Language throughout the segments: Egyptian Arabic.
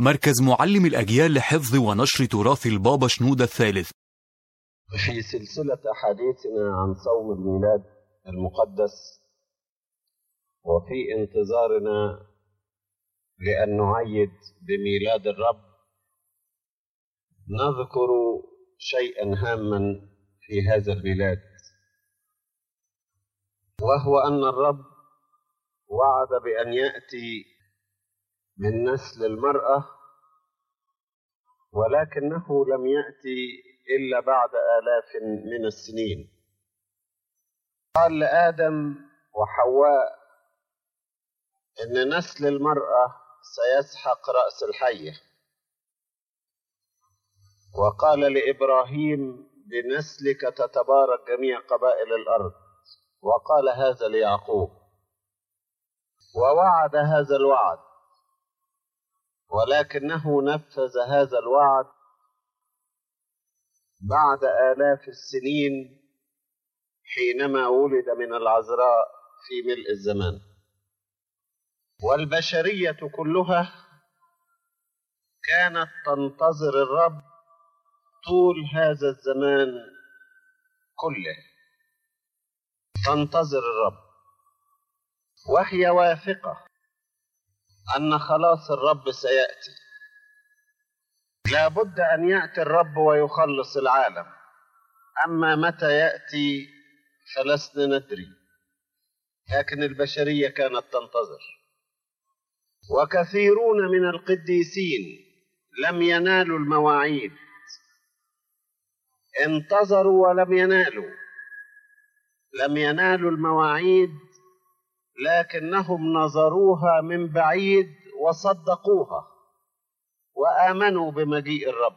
مركز معلم الأجيال لحفظ ونشر تراث البابا شنودة الثالث في سلسلة أحاديثنا عن صوم الميلاد المقدس وفي انتظارنا لأن نعيد بميلاد الرب نذكر شيئا هاما في هذا الميلاد وهو أن الرب وعد بأن يأتي من نسل المرأة ولكنه لم يأتي إلا بعد آلاف من السنين قال لآدم وحواء إن نسل المرأة سيسحق رأس الحية وقال لإبراهيم بنسلك تتبارك جميع قبائل الأرض وقال هذا ليعقوب ووعد هذا الوعد ولكنه نفذ هذا الوعد بعد آلاف السنين حينما ولد من العذراء في ملء الزمان والبشرية كلها كانت تنتظر الرب طول هذا الزمان كله تنتظر الرب وهي واثقة أن خلاص الرب سيأتي لا بد أن يأتي الرب ويخلص العالم أما متى يأتي فلسنا ندري لكن البشرية كانت تنتظر وكثيرون من القديسين لم ينالوا المواعيد انتظروا ولم ينالوا لم ينالوا المواعيد لكنهم نظروها من بعيد وصدقوها وامنوا بمجيء الرب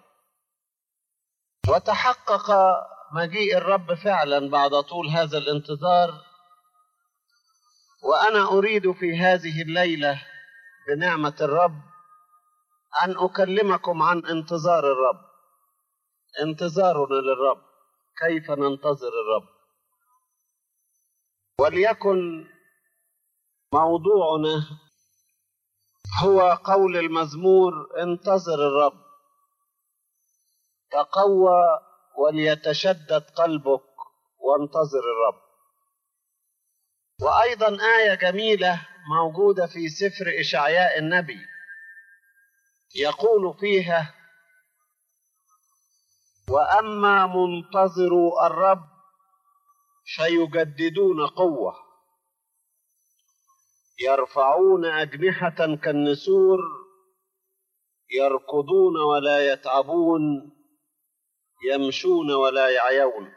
وتحقق مجيء الرب فعلا بعد طول هذا الانتظار وانا اريد في هذه الليله بنعمه الرب ان اكلمكم عن انتظار الرب انتظارنا للرب كيف ننتظر الرب وليكن موضوعنا هو قول المزمور انتظر الرب تقوى وليتشدد قلبك وانتظر الرب وايضا ايه جميله موجوده في سفر اشعياء النبي يقول فيها واما منتظرو الرب فيجددون قوه يرفعون اجنحه كالنسور يركضون ولا يتعبون يمشون ولا يعيون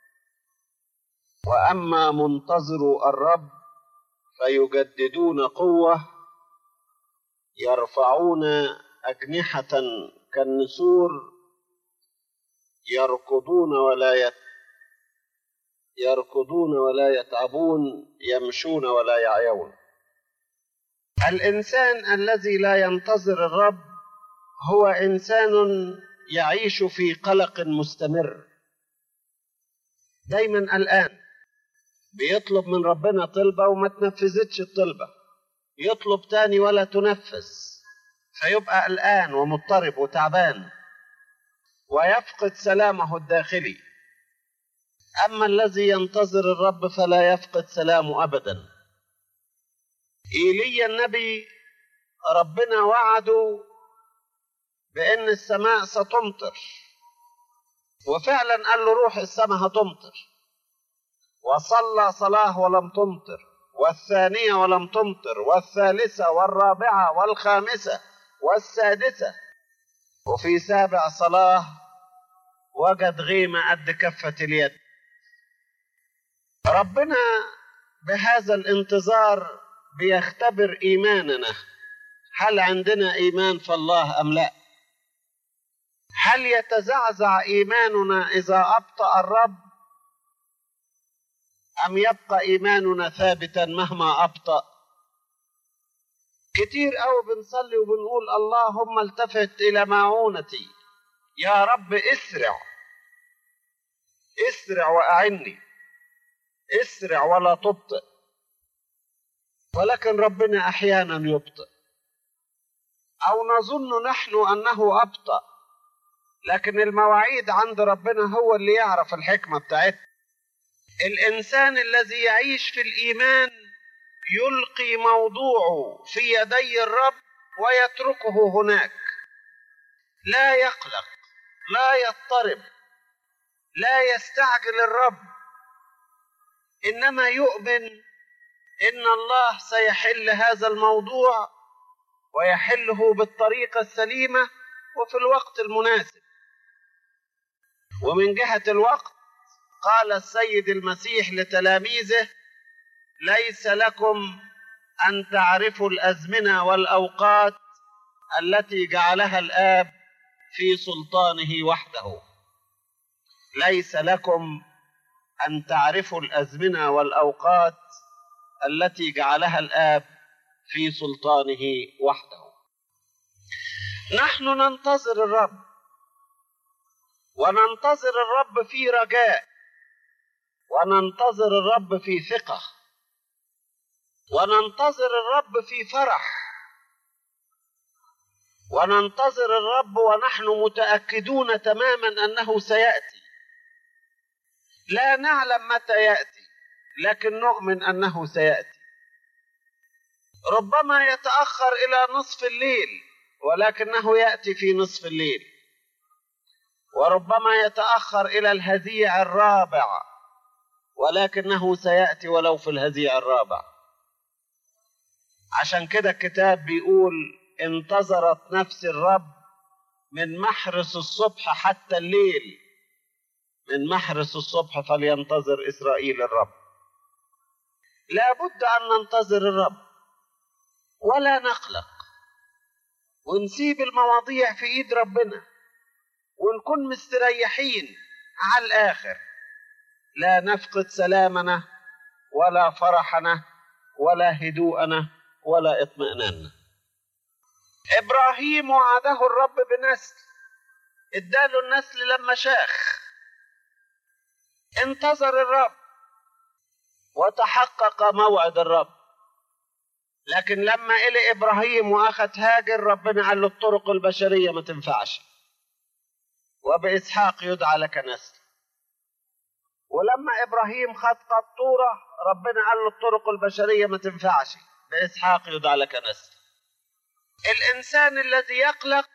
واما منتظرو الرب فيجددون قوه يرفعون اجنحه كالنسور يركضون ولا يت يركضون ولا يتعبون يمشون ولا يعيون الانسان الذي لا ينتظر الرب هو انسان يعيش في قلق مستمر دايما قلقان بيطلب من ربنا طلبة وما تنفذتش الطلبة يطلب تاني ولا تنفذ فيبقى قلقان ومضطرب وتعبان ويفقد سلامه الداخلي أما الذي ينتظر الرب فلا يفقد سلامه أبدا إيليا النبي ربنا وعده بأن السماء ستمطر وفعلا قال له روح السماء هتمطر وصلى صلاة ولم تمطر والثانية ولم تمطر والثالثة والرابعة والخامسة والسادسة وفي سابع صلاة وجد غيمة قد كفة اليد ربنا بهذا الانتظار بيختبر إيماننا هل عندنا إيمان في الله أم لا هل يتزعزع إيماننا إذا أبطأ الرب أم يبقى إيماننا ثابتا مهما أبطأ كتير أوي بنصلي وبنقول اللهم التفت إلى معونتي يا رب اسرع اسرع وأعني اسرع ولا تبطئ ولكن ربنا أحيانا يبطئ او نظن نحن انه ابطا لكن المواعيد عند ربنا هو اللي يعرف الحكمه بتاعتها الانسان الذي يعيش في الايمان يلقي موضوعه في يدي الرب ويتركه هناك لا يقلق لا يضطرب لا يستعجل الرب انما يؤمن ان الله سيحل هذا الموضوع ويحله بالطريقه السليمه وفي الوقت المناسب ومن جهه الوقت قال السيد المسيح لتلاميذه ليس لكم ان تعرفوا الازمنه والاوقات التي جعلها الاب في سلطانه وحده ليس لكم ان تعرفوا الازمنه والاوقات التي جعلها الاب في سلطانه وحده نحن ننتظر الرب وننتظر الرب في رجاء وننتظر الرب في ثقه وننتظر الرب في فرح وننتظر الرب ونحن متاكدون تماما انه سياتي لا نعلم متى ياتي لكن نؤمن انه سياتي ربما يتاخر الى نصف الليل ولكنه ياتي في نصف الليل وربما يتاخر الى الهزيع الرابع ولكنه سياتي ولو في الهزيع الرابع عشان كده الكتاب بيقول انتظرت نفس الرب من محرس الصبح حتى الليل من محرس الصبح فلينتظر اسرائيل الرب لابد ان ننتظر الرب ولا نقلق ونسيب المواضيع في ايد ربنا ونكون مستريحين على الاخر لا نفقد سلامنا ولا فرحنا ولا هدوءنا ولا اطمئناننا ابراهيم وعده الرب بنسل اداله النسل لما شاخ انتظر الرب وتحقق موعد الرب لكن لما إلي إبراهيم وأخذ هاجر ربنا قال له الطرق البشرية ما تنفعش وبإسحاق يدعى لك نسل ولما إبراهيم خد قطورة ربنا قال له الطرق البشرية ما تنفعش بإسحاق يدعى لك نسل الإنسان الذي يقلق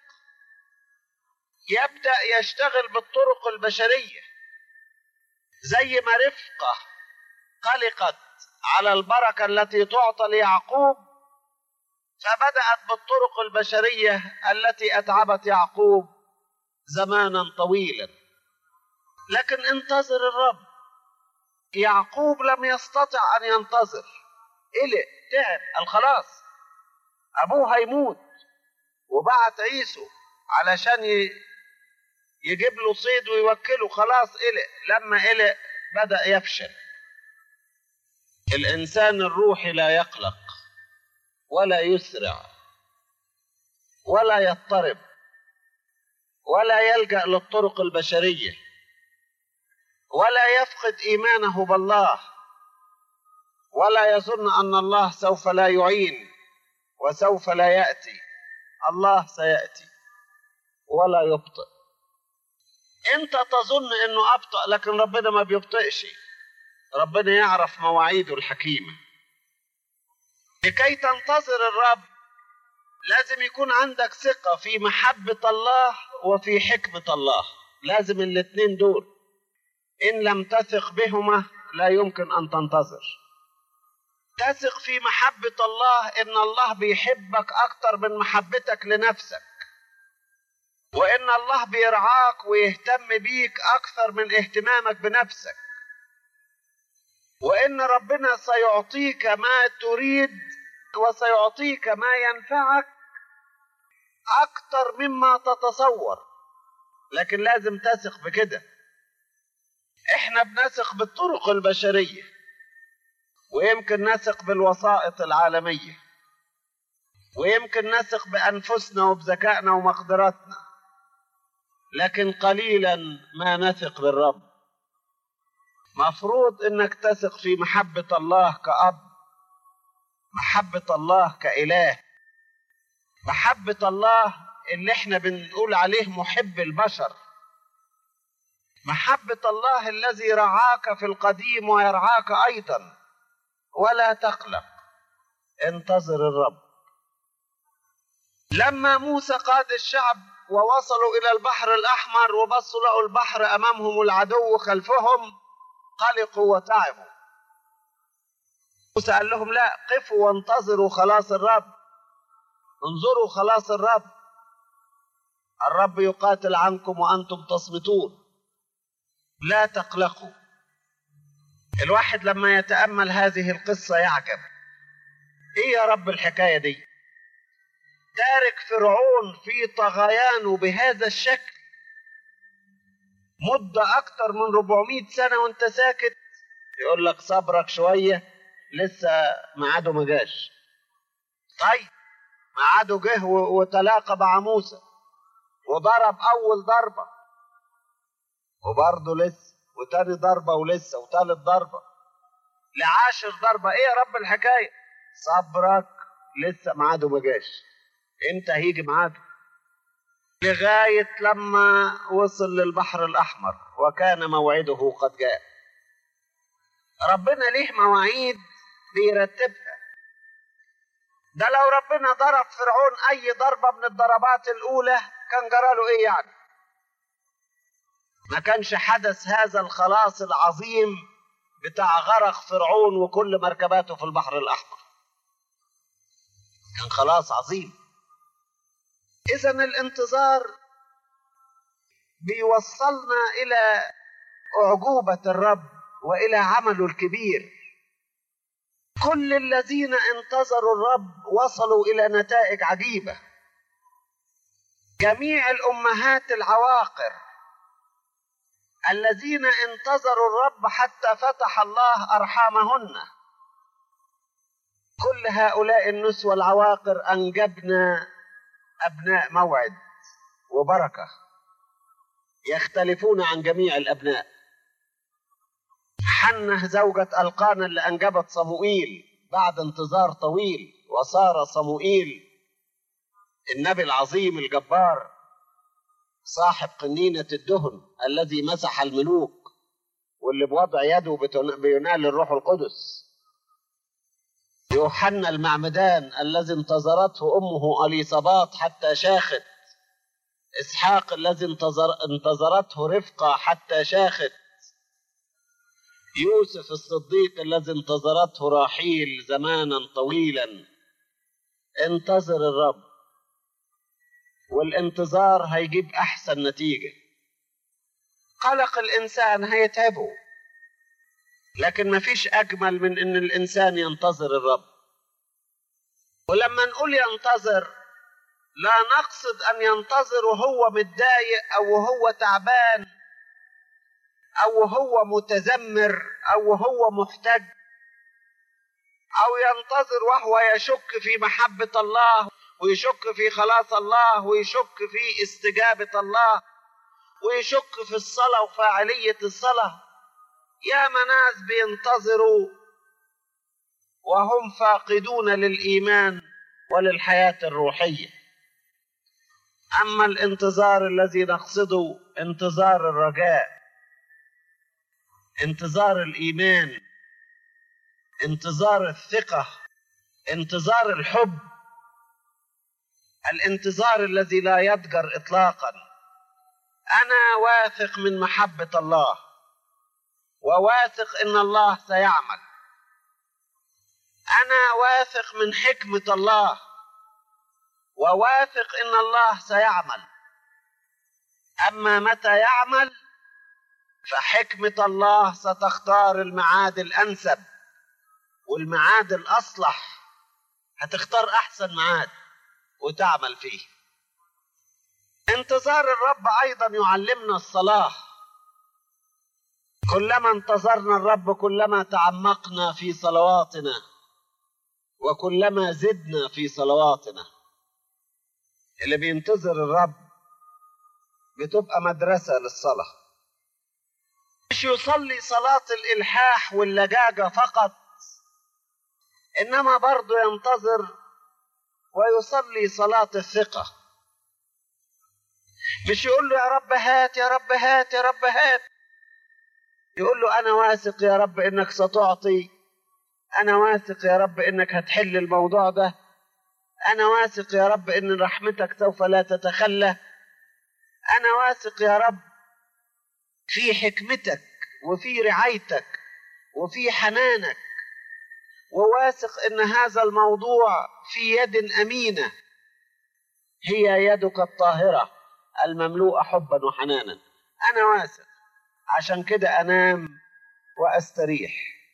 يبدأ يشتغل بالطرق البشرية زي ما رفقة قلقت على البركة التي تعطى ليعقوب فبدأت بالطرق البشرية التي أتعبت يعقوب زمانا طويلا لكن انتظر الرب يعقوب لم يستطع أن ينتظر قلق تعب قال خلاص أبوه هيموت وبعت عيسو علشان يجيب له صيد ويوكله خلاص قلق لما قلق بدأ يفشل الإنسان الروحي لا يقلق ولا يسرع ولا يضطرب ولا يلجأ للطرق البشرية ولا يفقد إيمانه بالله ولا يظن أن الله سوف لا يعين وسوف لا يأتي الله سيأتي ولا يبطئ انت تظن انه ابطأ لكن ربنا ما بيبطئش ربنا يعرف مواعيده الحكيمة لكي تنتظر الرب لازم يكون عندك ثقة في محبة الله وفي حكمة الله لازم الاتنين دول إن لم تثق بهما لا يمكن أن تنتظر تثق في محبة الله إن الله بيحبك أكتر من محبتك لنفسك وإن الله بيرعاك ويهتم بيك أكثر من اهتمامك بنفسك وإن ربنا سيعطيك ما تريد وسيعطيك ما ينفعك أكثر مما تتصور لكن لازم تثق بكده احنا بنثق بالطرق البشرية ويمكن نثق بالوسائط العالمية ويمكن نثق بأنفسنا وبذكائنا ومقدراتنا لكن قليلا ما نثق بالرب مفروض انك تثق في محبة الله كأب محبة الله كإله محبة الله اللي احنا بنقول عليه محب البشر محبة الله الذي رعاك في القديم ويرعاك أيضا ولا تقلق انتظر الرب لما موسى قاد الشعب ووصلوا إلى البحر الأحمر وبصوا لقوا البحر أمامهم العدو خلفهم قلقوا وتعبوا موسى قال لهم لا قفوا وانتظروا خلاص الرب انظروا خلاص الرب الرب يقاتل عنكم وأنتم تصمتون لا تقلقوا الواحد لما يتأمل هذه القصة يعجب ايه يا رب الحكاية دي تارك فرعون في طغيانه بهذا الشكل مدة أكتر من 400 سنة وأنت ساكت يقول لك صبرك شوية لسه ميعاده ما جاش طيب ميعاده جه وتلاقى مع موسى وضرب أول ضربة وبرضه لسه وتاني ضربة ولسه وتالت ضربة لعاشر ضربة ايه يا رب الحكاية صبرك لسه ميعاده ما جاش امتى هيجي ميعاده لغاية لما وصل للبحر الأحمر وكان موعده قد جاء ربنا ليه مواعيد بيرتبها ده لو ربنا ضرب فرعون أي ضربة من الضربات الأولى كان جراله إيه يعني ما كانش حدث هذا الخلاص العظيم بتاع غرق فرعون وكل مركباته في البحر الأحمر كان خلاص عظيم إذا الانتظار بيوصلنا إلى أعجوبة الرب وإلى عمله الكبير كل الذين انتظروا الرب وصلوا إلى نتائج عجيبة جميع الأمهات العواقر الذين انتظروا الرب حتى فتح الله أرحامهن كل هؤلاء النسوة العواقر أنجبنا أبناء موعد وبركة يختلفون عن جميع الأبناء حنة زوجة ألقانا اللي أنجبت صموئيل بعد انتظار طويل وصار صموئيل النبي العظيم الجبار صاحب قنينة الدهن الذي مسح الملوك واللي بوضع يده بينال الروح القدس يوحنا المعمدان الذي انتظرته أمه أليصابات حتى شاخت إسحاق الذي انتظر انتظرته رفقة حتى شاخت يوسف الصديق الذي انتظرته راحيل زمانا طويلا انتظر الرب والانتظار هيجيب أحسن نتيجة قلق الإنسان هيتعبه لكن ما فيش أجمل من إن الإنسان ينتظر الرب ولما نقول ينتظر لا نقصد أن ينتظر وهو متضايق أو وهو تعبان أو هو متذمر أو هو محتج أو ينتظر وهو يشك في محبة الله ويشك في خلاص الله ويشك في استجابة الله ويشك في الصلاة وفاعلية الصلاة يا ناس بينتظروا وهم فاقدون للإيمان وللحياة الروحية أما الانتظار الذي نقصده انتظار الرجاء انتظار الإيمان انتظار الثقة انتظار الحب الانتظار الذي لا يضجر إطلاقا أنا واثق من محبة الله وواثق ان الله سيعمل انا واثق من حكمه الله وواثق ان الله سيعمل اما متى يعمل فحكمه الله ستختار الميعاد الانسب والميعاد الاصلح هتختار احسن ميعاد وتعمل فيه انتظار الرب ايضا يعلمنا الصلاه كلما انتظرنا الرب كلما تعمقنا في صلواتنا وكلما زدنا في صلواتنا اللي بينتظر الرب بتبقى مدرسة للصلاة مش يصلي صلاة الإلحاح واللجاجة فقط إنما برضه ينتظر ويصلي صلاة الثقة مش يقول له يا رب هات يا رب هات يا رب هات يقول له أنا واثق يا رب إنك ستعطي أنا واثق يا رب إنك هتحل الموضوع ده أنا واثق يا رب إن رحمتك سوف لا تتخلى أنا واثق يا رب في حكمتك وفي رعايتك وفي حنانك وواثق ان هذا الموضوع في يد امينه هي يدك الطاهره المملوءه حبا وحنانا انا واثق عشان كده انام واستريح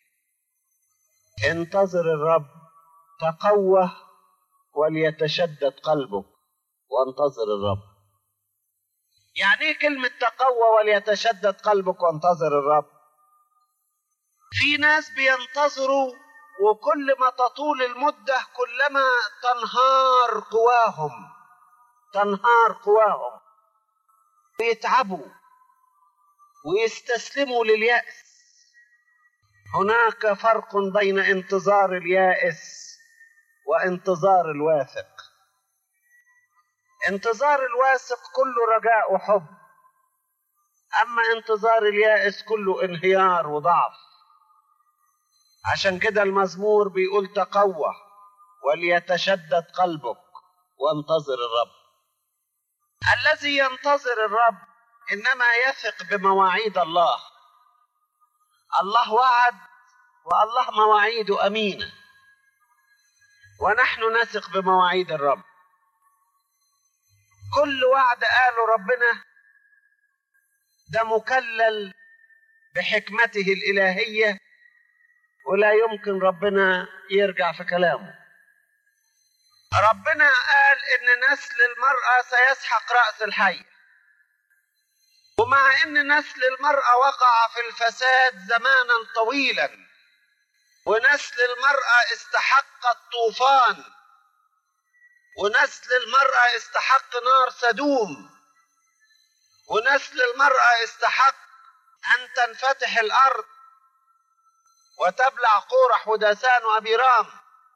انتظر الرب تقوى وليتشدد قلبك وانتظر الرب يعني ايه كلمه تقوى وليتشدد قلبك وانتظر الرب في ناس بينتظروا وكل ما تطول المدة كلما تنهار قواهم تنهار قواهم ويتعبوا ويستسلموا لليأس هناك فرق بين انتظار اليائس وانتظار الواثق انتظار الواثق كله رجاء وحب اما انتظار اليائس كله انهيار وضعف عشان كده المزمور بيقول تقوى وليتشدد قلبك وانتظر الرب الذي ينتظر الرب انما يثق بمواعيد الله الله وعد والله مواعيده امينه ونحن نثق بمواعيد الرب كل وعد قاله ربنا ده مكلل بحكمته الالهيه ولا يمكن ربنا يرجع في كلامه ربنا قال ان نسل المرأة سيسحق رأس الحي ومع ان نسل المرأة وقع في الفساد زمانا طويلا ونسل المرأة استحق الطوفان ونسل المرأة استحق نار سدوم ونسل المرأة استحق أن تنفتح الأرض وتبلع قورح وداسان وأبيرام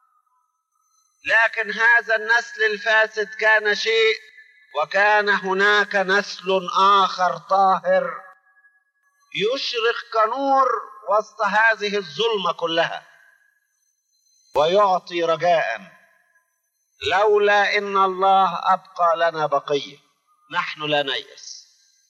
لكن هذا النسل الفاسد كان شيء وكان هناك نسل آخر طاهر يشرق كنور وسط هذه الظلمة كلها ويعطي رجاء لولا إن الله أبقى لنا بقية نحن لا نيأس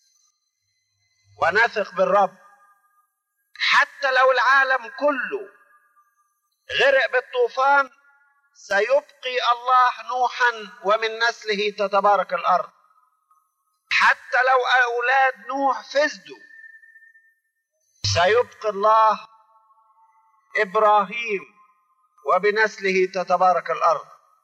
ونثق بالرب حتى لو العالم كله غرق بالطوفان سيبقي الله نوحا ومن نسله تتبارك الارض حتى لو اولاد نوح فسدوا سيبقي الله ابراهيم وبنسله تتبارك الارض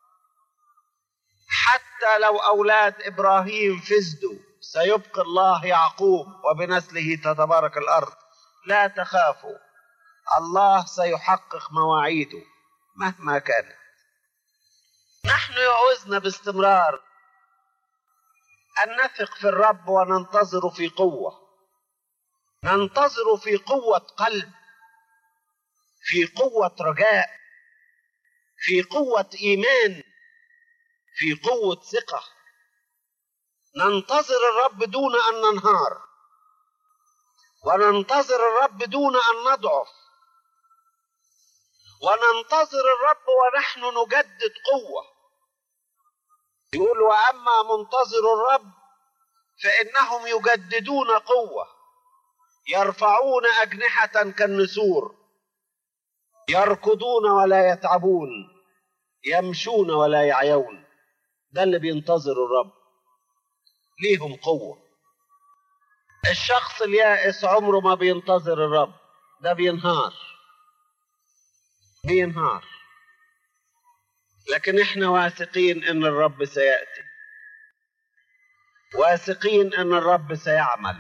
حتى لو اولاد ابراهيم فسدوا سيبقي الله يعقوب وبنسله تتبارك الارض لا تخافوا الله سيحقق مواعيده مهما كانت نحن يعوزنا باستمرار ان نثق في الرب وننتظر في قوه ننتظر في قوه قلب في قوه رجاء في قوه ايمان في قوه ثقه ننتظر الرب دون ان ننهار وننتظر الرب دون ان نضعف وننتظر الرب ونحن نجدد قوه يقول واما منتظر الرب فانهم يجددون قوه يرفعون اجنحه كالنسور يركضون ولا يتعبون يمشون ولا يعيون ده اللي بينتظر الرب ليهم قوه الشخص اليائس عمره ما بينتظر الرب ده بينهار بينهار لكن احنا واثقين ان الرب سياتي واثقين ان الرب سيعمل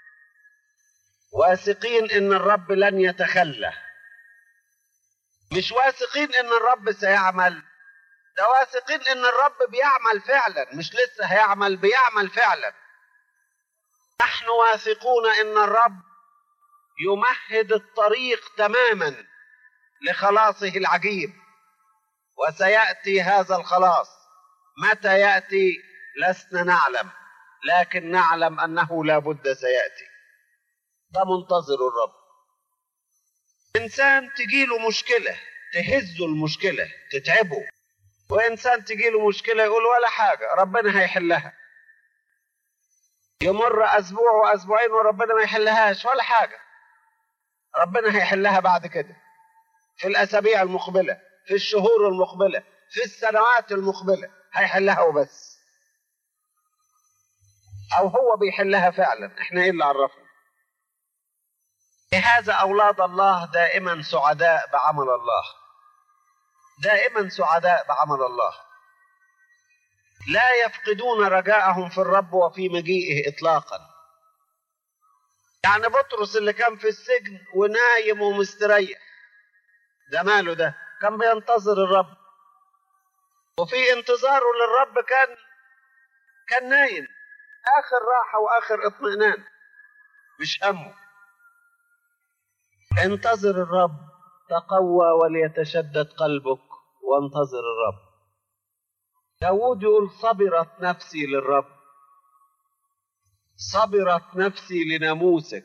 واثقين ان الرب لن يتخلى مش واثقين ان الرب سيعمل ده واثقين ان الرب بيعمل فعلا مش لسه هيعمل بيعمل فعلا نحن واثقون ان الرب يمهد الطريق تماما لخلاصه العجيب وسيأتي هذا الخلاص متى يأتي لسنا نعلم لكن نعلم أنه لا بد سيأتي ده منتظر الرب إنسان تجيله مشكلة تهزه المشكلة تتعبه وإنسان تجيله مشكلة يقول ولا حاجة ربنا هيحلها يمر أسبوع وأسبوعين وربنا ما يحلهاش ولا حاجة ربنا هيحلها بعد كده في الأسابيع المقبلة في الشهور المقبلة في السنوات المقبلة هيحلها وبس أو هو بيحلها فعلا احنا ايه اللي عرفنا لهذا أولاد الله دائما سعداء بعمل الله دائما سعداء بعمل الله لا يفقدون رجاءهم في الرب وفي مجيئه إطلاقا يعني بطرس اللي كان في السجن ونايم ومستريح ده ماله ده كان بينتظر الرب وفي انتظاره للرب كان كان نايم اخر راحه واخر اطمئنان مش همه انتظر الرب تقوى وليتشدد قلبك وانتظر الرب داود يقول صبرت نفسي للرب صبرت نفسي لناموسك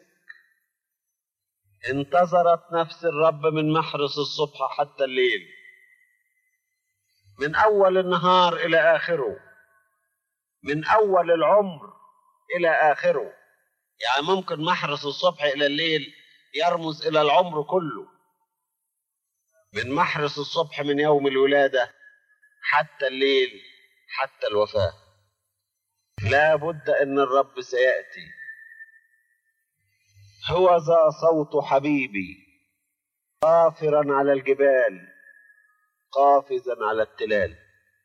انتظرت نفس الرب من محرس الصبح حتى الليل من اول النهار الى اخره من اول العمر الى اخره يعني ممكن محرس الصبح الى الليل يرمز الى العمر كله من محرس الصبح من يوم الولاده حتى الليل حتى الوفاه لا بد ان الرب سياتي هو ذا صوت حبيبي قافرا على الجبال قافزا على التلال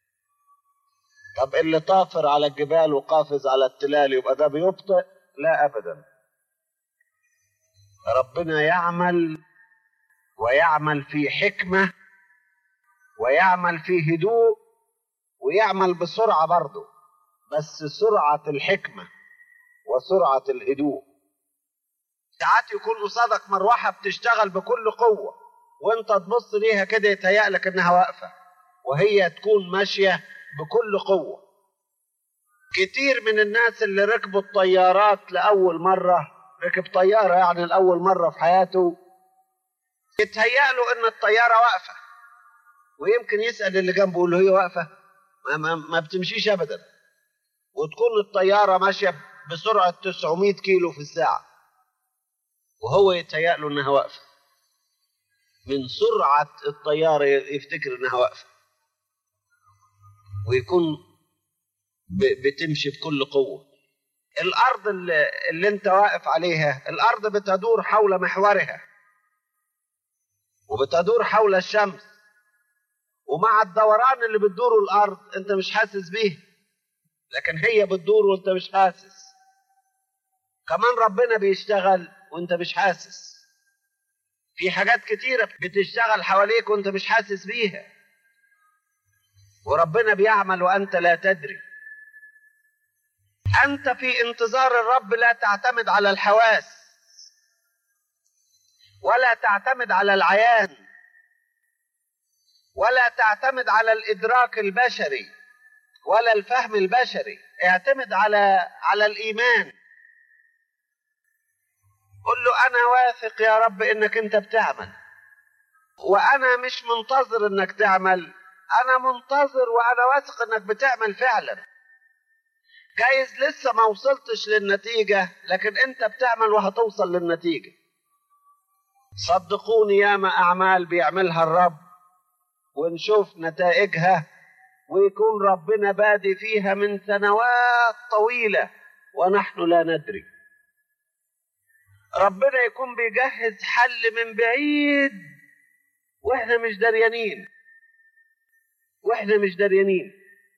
طب اللي طافر على الجبال وقافز على التلال يبقى ده بيبطئ لا ابدا ربنا يعمل ويعمل في حكمه ويعمل في هدوء ويعمل بسرعه برضه بس سرعه الحكمه وسرعه الهدوء ساعات يكون قصادك مروحه بتشتغل بكل قوه وانت تبص ليها كده يتهيأ لك انها واقفه وهي تكون ماشيه بكل قوه كتير من الناس اللي ركبوا الطيارات لاول مره ركب طياره يعني لاول مره في حياته يتهيأ له ان الطياره واقفه ويمكن يسأل اللي جنبه يقول له هي واقفه ما, ما, ما بتمشيش ابدا وتكون الطياره ماشيه بسرعه 900 كيلو في الساعه وهو يتهيأ له انها واقفه من سرعه الطياره يفتكر انها واقفه ويكون بتمشي بكل قوه الارض اللي, اللي انت واقف عليها الارض بتدور حول محورها وبتدور حول الشمس ومع الدوران اللي بتدوره الارض انت مش حاسس بيه لكن هي بتدور وانت مش حاسس كمان ربنا بيشتغل وانت مش حاسس في حاجات كتيرة بتشتغل حواليك وانت مش حاسس بيها وربنا بيعمل وانت لا تدري انت في انتظار الرب لا تعتمد على الحواس ولا تعتمد على العيان ولا تعتمد على الادراك البشري ولا الفهم البشري اعتمد على على الايمان قل له انا واثق يا رب انك انت بتعمل وانا مش منتظر انك تعمل انا منتظر وانا واثق انك بتعمل فعلا جايز لسه ما وصلتش للنتيجة لكن انت بتعمل وهتوصل للنتيجة صدقوني ياما اعمال بيعملها الرب ونشوف نتائجها ويكون ربنا بادي فيها من سنوات طويلة ونحن لا ندري ربنا يكون بيجهز حل من بعيد واحنا مش دريانين واحنا مش دريانين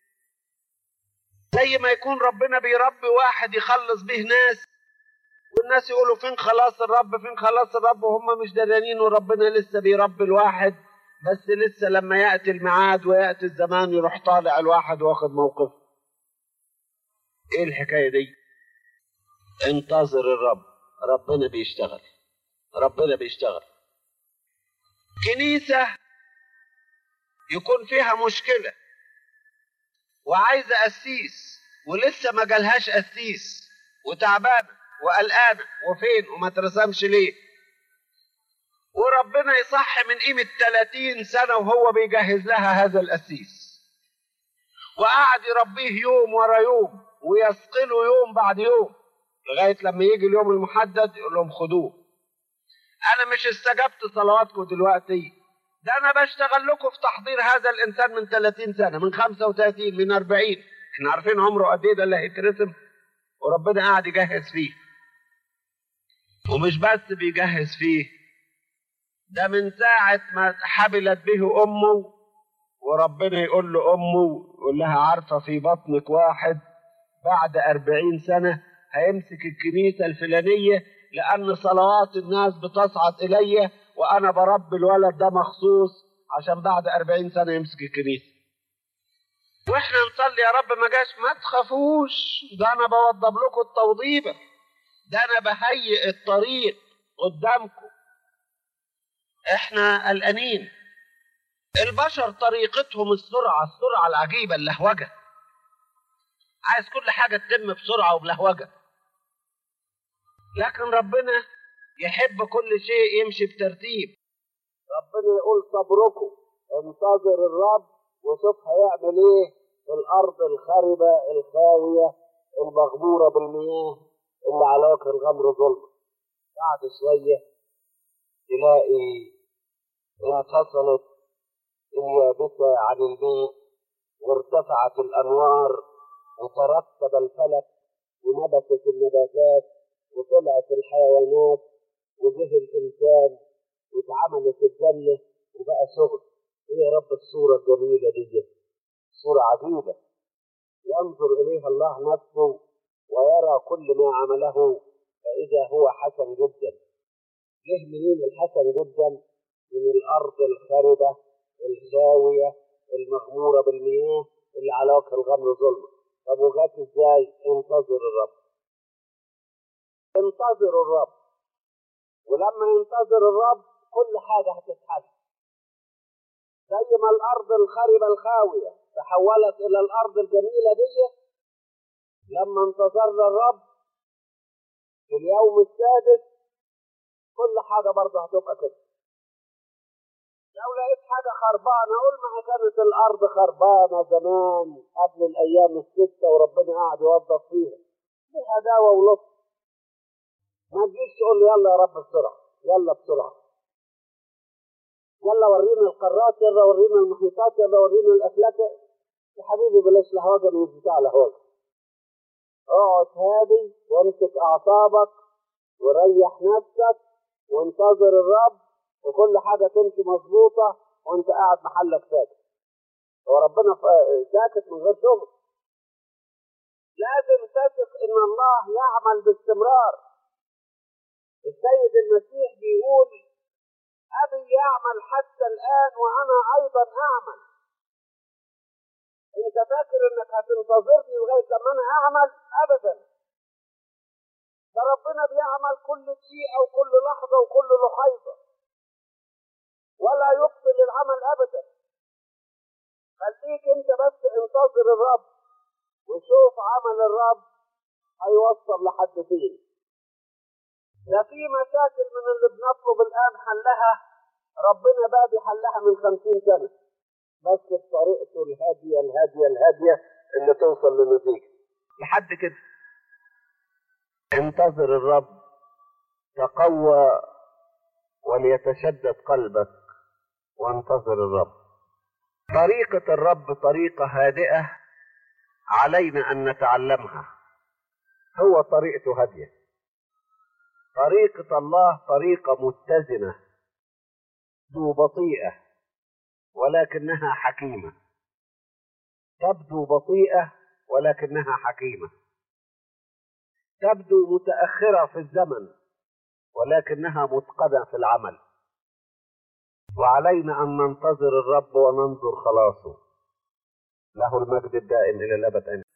زي ما يكون ربنا بيربي واحد يخلص به ناس والناس يقولوا فين خلاص الرب فين خلاص الرب وهم مش دريانين وربنا لسه بيربي الواحد بس لسه لما ياتي الميعاد وياتي الزمان يروح طالع الواحد واخد موقف ايه الحكايه دي انتظر الرب ربنا بيشتغل ربنا بيشتغل كنيسه يكون فيها مشكلة وعايزة قسيس ولسه ما جالهاش قسيس وتعبانة وقلقانة وفين وما ترسمش ليه وربنا يصح من قيمة 30 سنة وهو بيجهز لها هذا القسيس وقعد يربيه يوم ورا يوم ويثقله يوم بعد يوم لغاية لما يجي اليوم المحدد يقول لهم خدوه أنا مش استجبت صلواتكم دلوقتي ده أنا بشتغل لكم في تحضير هذا الإنسان من 30 سنة من 35 من 40 احنا عارفين عمره قد إيه ده اللي هيترسم وربنا قاعد يجهز فيه ومش بس بيجهز فيه ده من ساعة ما حبلت به أمه وربنا يقول له أمه يقول لها عارفة في بطنك واحد بعد أربعين سنة هيمسك الكنيسة الفلانية لأن صلوات الناس بتصعد إلي وأنا بربي الولد ده مخصوص عشان بعد أربعين سنة يمسك الكنيسة واحنا نصلي يا رب ما جاش ما تخافوش ده انا بوضب لكم التوضيبه ده انا بهيئ الطريق قدامكم احنا قلقانين البشر طريقتهم السرعه السرعه العجيبه اللهوجه عايز كل حاجه تتم بسرعه وبلهوجه لكن ربنا يحب كل شيء يمشي بترتيب ربنا يقول صبركم انتظر الرب وشوف هيعمل ايه في الارض الخربه الخاويه المغموره بالمياه اللي على وجه الغمر ظلم بعد شويه تلاقي انفصلت اليابسه عن الماء وارتفعت الانوار وترتب الفلك ونبتت النباتات وطلعت الحيوانات وجه الانسان واتعملت الجنه وبقى شغل ايه يا رب الصوره الجميله دي صوره عجيبه ينظر اليها الله نفسه ويرى كل ما عمله فاذا هو حسن جدا ليه منين الحسن جدا من الارض الخربه الخاويه المغموره بالمياه اللي على وجه الغمر ظلمه طب وجات ازاي انتظر الرب انتظر الرب ولما ينتظر الرب كل حاجه هتتحل زي ما الارض الخربه الخاويه تحولت الى الارض الجميله دي لما انتظرنا الرب في اليوم السادس كل حاجه برضه هتبقى كده لو لقيت حاجة خربانة قول ما كانت الأرض خربانة زمان قبل الأيام الستة وربنا قاعد يوظف فيها فيها دواء ولطف ما تجيش تقول له يلا يا رب بسرعة يلا بسرعة يلا ورينا القارات يلا ورينا المحيطات يلا ورينا الأفلاك يا حبيبي بلاش لهوجة مش بتاع لهوجة اقعد هادي وامسك أعصابك وريح نفسك وانتظر الرب وكل حاجة تمشي مظبوطة وانت قاعد محلك ساكت هو ربنا ساكت من غير شغل لازم تثق ان الله يعمل باستمرار السيد المسيح بيقول ابي يعمل حتى الان وانا ايضا اعمل انت فاكر انك هتنتظرني لغايه لما انا اعمل ابدا ده ربنا بيعمل كل دقيقه وكل لحظه وكل لحيظه ولا يبطل العمل ابدا خليك انت بس انتظر الرب وشوف عمل الرب هيوصل لحد فين ده في مشاكل من اللي بنطلب الان حلها ربنا بادي حلها من خمسين سنة بس بطريقته الهادية الهادية الهادية اللي توصل لنتيجة لحد كده انتظر الرب تقوى وليتشدد قلبك وانتظر الرب طريقة الرب طريقة هادئة علينا أن نتعلمها هو طريقته هادية طريقة الله طريقة متزنة تبدو بطيئة ولكنها حكيمة تبدو بطيئة ولكنها حكيمة تبدو متأخرة في الزمن ولكنها متقنة في العمل وعلينا أن ننتظر الرب وننظر خلاصه له المجد الدائم إلى الأبد آمين